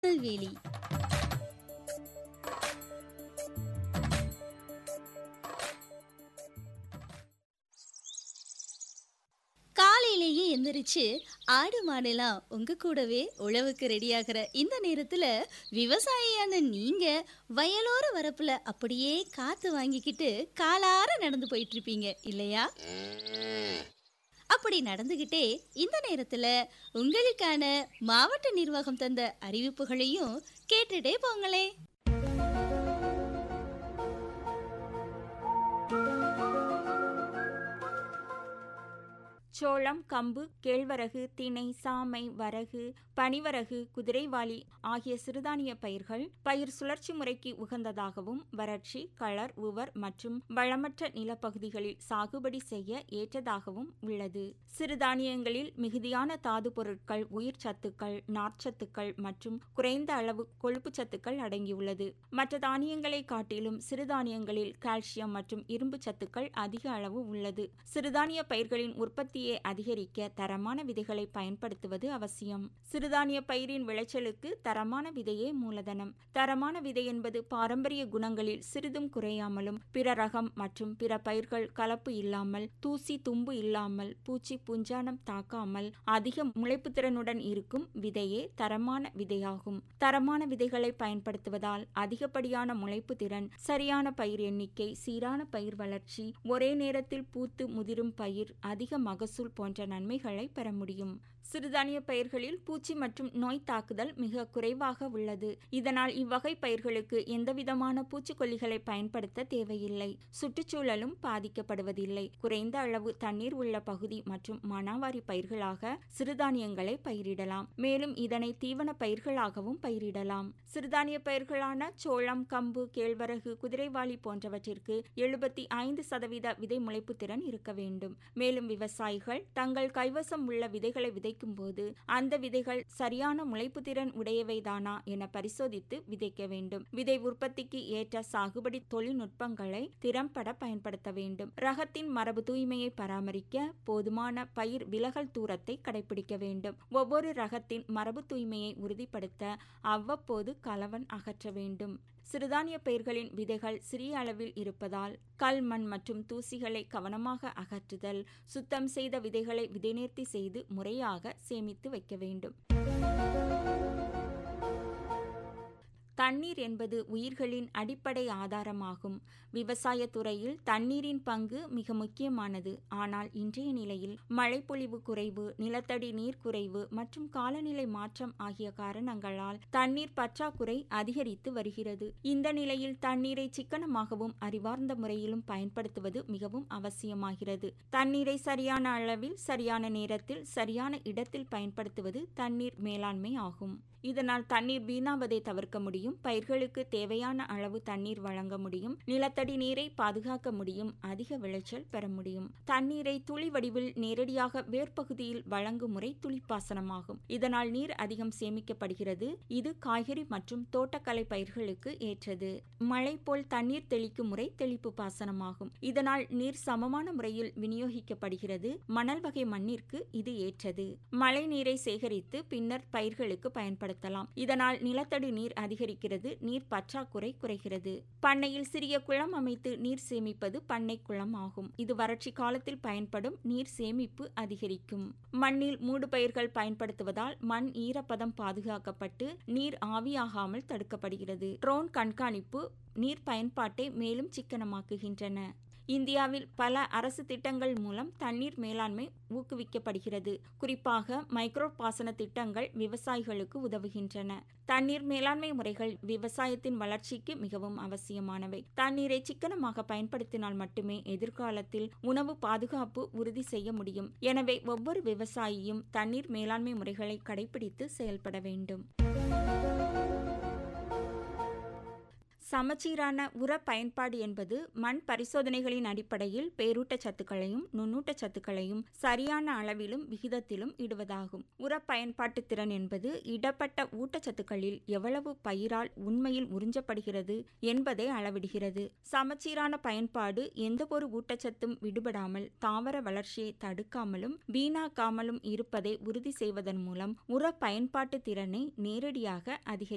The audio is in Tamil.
திருநெல்வேலி காலையிலேயே எந்திரிச்சு ஆடு மாடெல்லாம் உங்க கூடவே உழவுக்கு ரெடியாகிற இந்த நேரத்துல விவசாயியான நீங்க வயலோர வரப்புல அப்படியே காத்து வாங்கிக்கிட்டு காலார நடந்து போயிட்டு இருப்பீங்க இல்லையா ம். அப்படி நடந்துகிட்டே இந்த நேரத்துல உங்களுக்கான மாவட்ட நிர்வாகம் தந்த அறிவிப்புகளையும் கேட்டுட்டே போங்களே சோளம் கம்பு கேழ்வரகு திணை சாமை வரகு பனிவரகு குதிரைவாலி ஆகிய சிறுதானிய பயிர்கள் பயிர் சுழற்சி முறைக்கு உகந்ததாகவும் வறட்சி களர் உவர் மற்றும் வளமற்ற நிலப்பகுதிகளில் சாகுபடி செய்ய ஏற்றதாகவும் உள்ளது சிறுதானியங்களில் மிகுதியான தாது பொருட்கள் உயிர் சத்துக்கள் நார்ச்சத்துக்கள் மற்றும் குறைந்த அளவு கொழுப்புச் சத்துக்கள் அடங்கியுள்ளது மற்ற தானியங்களை காட்டிலும் சிறுதானியங்களில் கால்சியம் மற்றும் இரும்பு சத்துக்கள் அதிக அளவு உள்ளது சிறுதானிய பயிர்களின் உற்பத்தியை அதிகரிக்க தரமான விதைகளை பயன்படுத்துவது அவசியம் சிறுதானிய பயிரின் விளைச்சலுக்கு தரமான விதையே மூலதனம் தரமான விதை என்பது பாரம்பரிய குணங்களில் சிறிதும் குறையாமலும் பிற ரகம் மற்றும் பிற பயிர்கள் கலப்பு இல்லாமல் தூசி தும்பு இல்லாமல் பூச்சி புஞ்சானம் தாக்காமல் அதிக முளைப்பு திறனுடன் இருக்கும் விதையே தரமான விதையாகும் தரமான விதைகளை பயன்படுத்துவதால் அதிகப்படியான முளைப்பு திறன் சரியான பயிர் எண்ணிக்கை சீரான பயிர் வளர்ச்சி ஒரே நேரத்தில் பூத்து முதிரும் பயிர் அதிக மகசூல் போன்ற நன்மைகளை பெற முடியும் சிறுதானிய பயிர்களில் பூச்சி மற்றும் நோய் தாக்குதல் மிக குறைவாக உள்ளது இதனால் இவ்வகை பயிர்களுக்கு எந்தவிதமான பூச்சிக்கொல்லிகளை பயன்படுத்த தேவையில்லை சுற்றுச்சூழலும் பாதிக்கப்படுவதில்லை குறைந்த அளவு தண்ணீர் உள்ள பகுதி மற்றும் மணவாரி பயிர்களாக சிறுதானியங்களை பயிரிடலாம் மேலும் இதனை தீவன பயிர்களாகவும் பயிரிடலாம் சிறுதானிய பயிர்களான சோளம் கம்பு கேழ்வரகு குதிரைவாலி போன்றவற்றிற்கு எழுபத்தி ஐந்து சதவீத விதை முளைப்பு திறன் இருக்க வேண்டும் மேலும் விவசாயிகள் தங்கள் கைவசம் உள்ள விதைகளை விதைக்கும் போது அந்த விதைகள் சரியான முளைப்பு திறன் உடையவைதானா என பரிசோதித்து விதைக்க வேண்டும் விதை உற்பத்திக்கு ஏற்ற சாகுபடி தொழில்நுட்பங்களை திறம்பட பயன்படுத்த வேண்டும் ரகத்தின் மரபு தூய்மையை பராமரிக்க போதுமான பயிர் விலகல் தூரத்தை கடைபிடிக்க வேண்டும் ஒவ்வொரு ரகத்தின் மரபு தூய்மையை உறுதிப்படுத்த அவ்வப்போது கலவன் அகற்ற வேண்டும் சிறுதானிய பயிர்களின் விதைகள் சிறிய அளவில் இருப்பதால் கல் மண் மற்றும் தூசிகளை கவனமாக அகற்றுதல் சுத்தம் செய்த விதைகளை விதைநேர்த்தி செய்து முறையாக சேமித்து வைக்க வேண்டும் தண்ணீர் என்பது உயிர்களின் அடிப்படை ஆதாரமாகும் விவசாய துறையில் தண்ணீரின் பங்கு மிக முக்கியமானது ஆனால் இன்றைய நிலையில் மழைப்பொழிவு குறைவு நிலத்தடி நீர் குறைவு மற்றும் காலநிலை மாற்றம் ஆகிய காரணங்களால் தண்ணீர் பற்றாக்குறை அதிகரித்து வருகிறது இந்த நிலையில் தண்ணீரை சிக்கனமாகவும் அறிவார்ந்த முறையிலும் பயன்படுத்துவது மிகவும் அவசியமாகிறது தண்ணீரை சரியான அளவில் சரியான நேரத்தில் சரியான இடத்தில் பயன்படுத்துவது தண்ணீர் மேலாண்மை ஆகும் இதனால் தண்ணீர் வீணாவதை தவிர்க்க முடியும் பயிர்களுக்கு தேவையான அளவு தண்ணீர் வழங்க முடியும் நிலத்தடி நீரை பாதுகாக்க முடியும் அதிக விளைச்சல் பெற முடியும் தண்ணீரை துளி வடிவில் நேரடியாக வேர்ப்பகுதியில் வழங்கும் முறை துளிப்பாசனமாகும் இதனால் நீர் அதிகம் சேமிக்கப்படுகிறது இது காய்கறி மற்றும் தோட்டக்கலை பயிர்களுக்கு ஏற்றது மழை போல் தண்ணீர் தெளிக்கும் முறை தெளிப்பு பாசனமாகும் இதனால் நீர் சமமான முறையில் விநியோகிக்கப்படுகிறது மணல் வகை மண்ணிற்கு இது ஏற்றது மழை நீரை சேகரித்து பின்னர் பயிர்களுக்கு பயன்படுத்த பயன்படுத்தலாம் இதனால் நிலத்தடி நீர் அதிகரிக்கிறது நீர் பற்றாக்குறை குறைகிறது பண்ணையில் சிறிய குளம் அமைத்து நீர் சேமிப்பது பண்ணை குளம் ஆகும் இது வறட்சி காலத்தில் பயன்படும் நீர் சேமிப்பு அதிகரிக்கும் மண்ணில் மூடு பயிர்கள் பயன்படுத்துவதால் மண் ஈரப்பதம் பாதுகாக்கப்பட்டு நீர் ஆவியாகாமல் தடுக்கப்படுகிறது ட்ரோன் கண்காணிப்பு நீர் பயன்பாட்டை மேலும் சிக்கனமாக்குகின்றன இந்தியாவில் பல அரசு திட்டங்கள் மூலம் தண்ணீர் மேலாண்மை ஊக்குவிக்கப்படுகிறது குறிப்பாக மைக்ரோ பாசன திட்டங்கள் விவசாயிகளுக்கு உதவுகின்றன தண்ணீர் மேலாண்மை முறைகள் விவசாயத்தின் வளர்ச்சிக்கு மிகவும் அவசியமானவை தண்ணீரை சிக்கனமாக பயன்படுத்தினால் மட்டுமே எதிர்காலத்தில் உணவு பாதுகாப்பு உறுதி செய்ய முடியும் எனவே ஒவ்வொரு விவசாயியும் தண்ணீர் மேலாண்மை முறைகளை கடைபிடித்து செயல்பட வேண்டும் சமச்சீரான உர பயன்பாடு என்பது மண் பரிசோதனைகளின் அடிப்படையில் பேரூட்டச் சத்துக்களையும் நுண்ணூட்டச் சத்துக்களையும் சரியான அளவிலும் விகிதத்திலும் இடுவதாகும் உர பயன்பாட்டு திறன் என்பது இடப்பட்ட ஊட்டச்சத்துக்களில் எவ்வளவு பயிரால் உண்மையில் உறிஞ்சப்படுகிறது என்பதை அளவிடுகிறது சமச்சீரான பயன்பாடு எந்தவொரு ஊட்டச்சத்தும் விடுபடாமல் தாவர வளர்ச்சியை தடுக்காமலும் வீணாக்காமலும் இருப்பதை உறுதி செய்வதன் மூலம் உர பயன்பாட்டு திறனை நேரடியாக அதிகரி